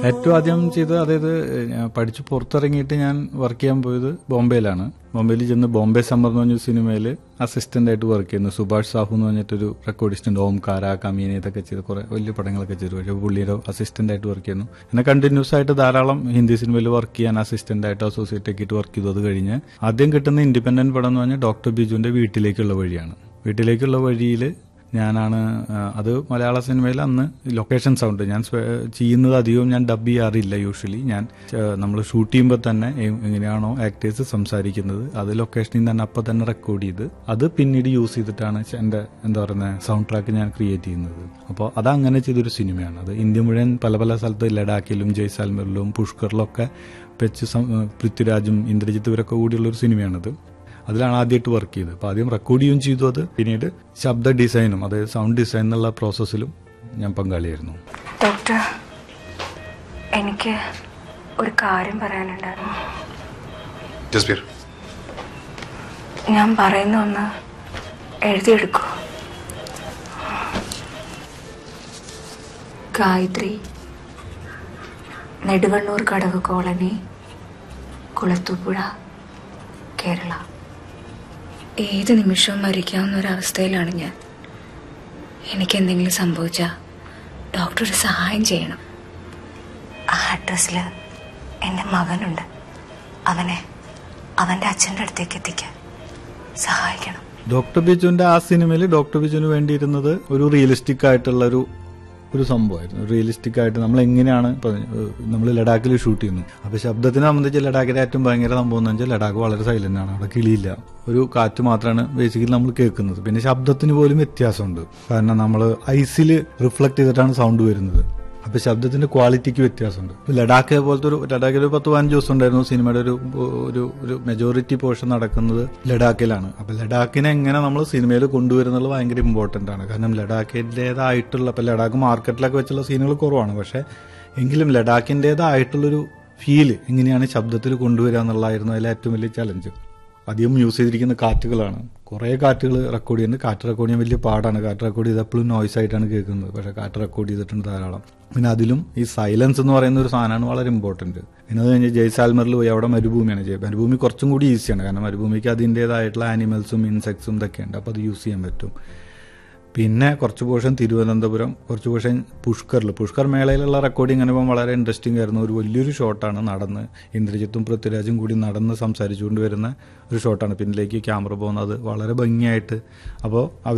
ഏറ്റവും ആദ്യം ചെയ്തത് അതായത് ഞാൻ പഠിച്ച് പുറത്തിറങ്ങിയിട്ട് ഞാൻ വർക്ക് ചെയ്യാൻ പോയത് ബോംബെയിലാണ് ബോംബെയിൽ ചെന്ന് ബോംബെ സമ്മർ എന്ന് പറഞ്ഞ സിനിമയിൽ അസിസ്റ്റന്റ് ആയിട്ട് വർക്ക് ചെയ്യുന്നു സുഭാഷ് സാഹു എന്ന് പറഞ്ഞിട്ടൊരു റെക്കോർഡിസ്റ്റ് ഉണ്ട് ഓംകാര കമീന ഇതൊക്കെ ചെയ്ത് കുറെ വലിയ പടങ്ങളൊക്കെ ചെയ്തു പക്ഷേ പുള്ളിയുടെ അസിസ്റ്റന്റ് ആയിട്ട് വർക്ക് ചെയ്യുന്നു എന്നെ കണ്ടിന്യൂസ് ആയിട്ട് ധാരാളം ഹിന്ദി സിനിമയിൽ വർക്ക് ചെയ്യാൻ അസിസ്റ്റന്റ് ആയിട്ട് അസോസിയേറ്റ് ആക്കിയിട്ട് വർക്ക് ചെയ്തു അത് കഴിഞ്ഞ് ആദ്യം കിട്ടുന്ന ഇൻഡിപെൻഡന്റ് പടം എന്ന് പറഞ്ഞാൽ ഡോക്ടർ ബിജുവിന്റെ വീട്ടിലേക്കുള്ള വഴിയാണ് വീട്ടിലേക്കുള്ള വഴിയിൽ ഞാനാണ് ആ, അത് മലയാള സിനിമയിൽ അന്ന് ലൊക്കേഷൻ സൗണ്ട് ഞാൻ സ്വ- ചെയ്യുന്നത് അധികവും ഞാൻ ഡബ് ചെയ്യാറില്ല യൂഷ്വലി ഞാൻ നമ്മൾ ഷൂട്ട് ചെയ്യുമ്പോൾ തന്നെ എ- എങ്ങനെയാണോ ആക്ടേഴ്സ് സംസാരിക്കുന്നത് അത് ലൊക്കേഷനിൽ നിന്ന് തന്നെ അപ്പം തന്നെ റെക്കോർഡ് ചെയ്ത് അത് പിന്നീട് യൂസ് ചെയ്തിട്ടാണ് ച- എൻ്റെ എന്താ പറയുന്നത് സൗണ്ട് ട്രാക്ക് ഞാൻ ക്രിയേറ്റ് ചെയ്യുന്നത് അപ്പോൾ അത് അങ്ങനെ ചെയ്തൊരു സിനിമയാണ് അത് ഇന്ത്യ മുഴുവൻ പല പല സ്ഥലത്ത് ലഡാക്കിലും ജയ്സാൽമറിലും പുഷ്കറിലും ഒക്കെ വെച്ച് സം- പൃഥ്വിരാജും ഇന്ദ്രജിത്ത് ഇവരൊക്കെ കൂടിയുള്ള ഒരു സിനിമയാണത് അതിലാണ് ആദ്യമായിട്ട് വർക്ക് ചെയ്തത് അപ്പോൾ ആദ്യം റെക്കോർഡ് ചെയ്യുകയും ചെയ്തു അത് പിന്നീട് ശബ്ദ ഡിസൈനും അതായത് സൗണ്ട് ഡിസൈൻ എന്നുള്ള പ്രോസസ്സിലും ഞാൻ പങ്കാളിയായിരുന്നു ഡോക്ടർ എനിക്ക് ഒരു കാര്യം പറയാനുണ്ടായിരുന്നു ജസ്ബീർ ഞാൻ പറയുന്ന ഒന്ന് എഴുതിയെടുക്കൂ ഗായത്രി നെടുവണ്ണൂർ കടവ് കോളനി കുളത്തൂപ്പുഴ കേരള ഏത് നിമിഷവും മരിക്കാവുന്ന ഒരവസ്ഥയിലാണ് ഞാൻ എനിക്ക് എന്തെങ്കിലും സംഭവിച്ചാൽ ഡോക്ടർ ഒരു സഹായം ചെയ്യണം ആ അഡ്രസ്സിൽ എൻ്റെ മകനുണ്ട് അവനെ അവൻ്റെ അച്ഛൻ്റെ അടുത്തേക്ക് എത്തിക്കാൻ സഹായിക്കണം ഡോക്ടർ ബിജുവിന്റെ ആ സിനിമയിൽ ഡോക്ടർ ബിജുവിന് വേണ്ടിയിരുന്നത് ഒരു റിയലിസ്റ്റിക് ആയിട്ടുള്ള ഒരു ഒരു സംഭവമായിരുന്നു റിയലിസ്റ്റിക് ആയിട്ട് നമ്മൾ എങ്ങനെയാണ് നമ്മൾ ലഡാക്കിൽ ഷൂട്ട് ചെയ്യുന്നു അപ്പൊ ശബ്ദത്തിനെ സംബന്ധിച്ച് ലഡാക്കിലെ ഏറ്റവും ഭയങ്കര സംഭവം എന്ന് വെച്ചാൽ ലഡാക്ക് വളരെ സൈലന്റ് ആണ് അവിടെ കിളിയില്ല ഒരു കാറ്റ് മാത്രമാണ് ബേസിക്കലി നമ്മൾ കേൾക്കുന്നത് പിന്നെ ശബ്ദത്തിന് പോലും വ്യത്യാസമുണ്ട് കാരണം നമ്മൾ ഐസിൽ റിഫ്ലക്ട് ചെയ്തിട്ടാണ് സൗണ്ട് വരുന്നത് അപ്പൊ ശബ്ദത്തിന്റെ ക്വാളിറ്റിക്ക് വ്യത്യാസമുണ്ട് ഇപ്പൊ ലഡാക്ക് പോലത്തെ ഒരു ലഡാക്കിൽ ഒരു പത്ത് പതിനഞ്ച് ദിവസം ഉണ്ടായിരുന്നു സിനിമയുടെ ഒരു ഒരു ഒരു മെജോറിറ്റി പോർഷൻ നടക്കുന്നത് ലഡാക്കിലാണ് അപ്പൊ ലഡാക്കിനെ എങ്ങനെ നമ്മൾ സിനിമയിൽ കൊണ്ടുവരുന്നത് ഭയങ്കര ഇമ്പോർട്ടന്റ് ആണ് കാരണം ലഡാക്കിൻ്റെതായിട്ടുള്ള ഇപ്പൊ ലഡാക്ക് മാർക്കറ്റിലൊക്കെ വെച്ചുള്ള സീനുകൾ കുറവാണ് പക്ഷെ എങ്കിലും ലഡാക്കിൻ്റെതായിട്ടുള്ളൊരു ഫീല് എങ്ങനെയാണ് ശബ്ദത്തിൽ കൊണ്ടുവരിക എന്നുള്ളതായിരുന്നു അതിലെ ഏറ്റവും വലിയ ചലഞ്ച് അധികം യൂസ് ചെയ്തിരിക്കുന്ന കാറ്റുകളാണ് കുറേ കാറ്റുകൾ റെക്കോർഡ് ചെയ്യുന്നുണ്ട് കാറ്റ് റെക്കോർഡ് ചെയ്യാൻ വലിയ പാടാണ് കാറ്റ് റെക്കോർഡ് ചെയ്ത് എപ്പോഴും നോയ്സ് ആയിട്ടാണ് കേൾക്കുന്നത് പക്ഷേ കാറ്റ് റെക്കോർഡ് ചെയ്തിട്ടുണ്ട് ധാരാളം പിന്നെ അതിലും ഈ സൈലൻസ് എന്ന് പറയുന്ന ഒരു സാധനമാണ് വളരെ ഇമ്പോർട്ടന്റ് പിന്നെ അത് കഴിഞ്ഞ് ജയ്സാൽമറിൽ പോയി അവിടെ മരുഭൂമിയാണ് ജയ് മരുഭൂമി കുറച്ചും കൂടി ഈസിയാണ് കാരണം മരുഭൂമിക്ക് അതിൻ്റെതായിട്ടുള്ള ആനിമൽസും ഇൻസെക്ട്സും ഇതൊക്കെ ഉണ്ട് അപ്പോൾ അത് യൂസ് ചെയ്യാൻ പറ്റും പിന്നെ കുറച്ച് പോർഷൻ തിരുവനന്തപുരം കുറച്ച് പോർഷൻ പുഷ്കറിൽ പുഷ്കർ മേളയിലുള്ള റെക്കോർഡിംഗ് അനുഭവം വളരെ ഇൻട്രസ്റ്റിംഗ് ആയിരുന്നു ഒരു വലിയൊരു ഷോട്ടാണ് നടന്ന് ഇന്ദ്രജിത്തും പൃഥ്വിരാജും കൂടി നടന്ന് സംസാരിച്ചുകൊണ്ട് വരുന്ന ഒരു ഷോട്ടാണ് പിന്നിലേക്ക് ക്യാമറ പോകുന്നത് വളരെ ഭംഗിയായിട്ട് അപ്പോൾ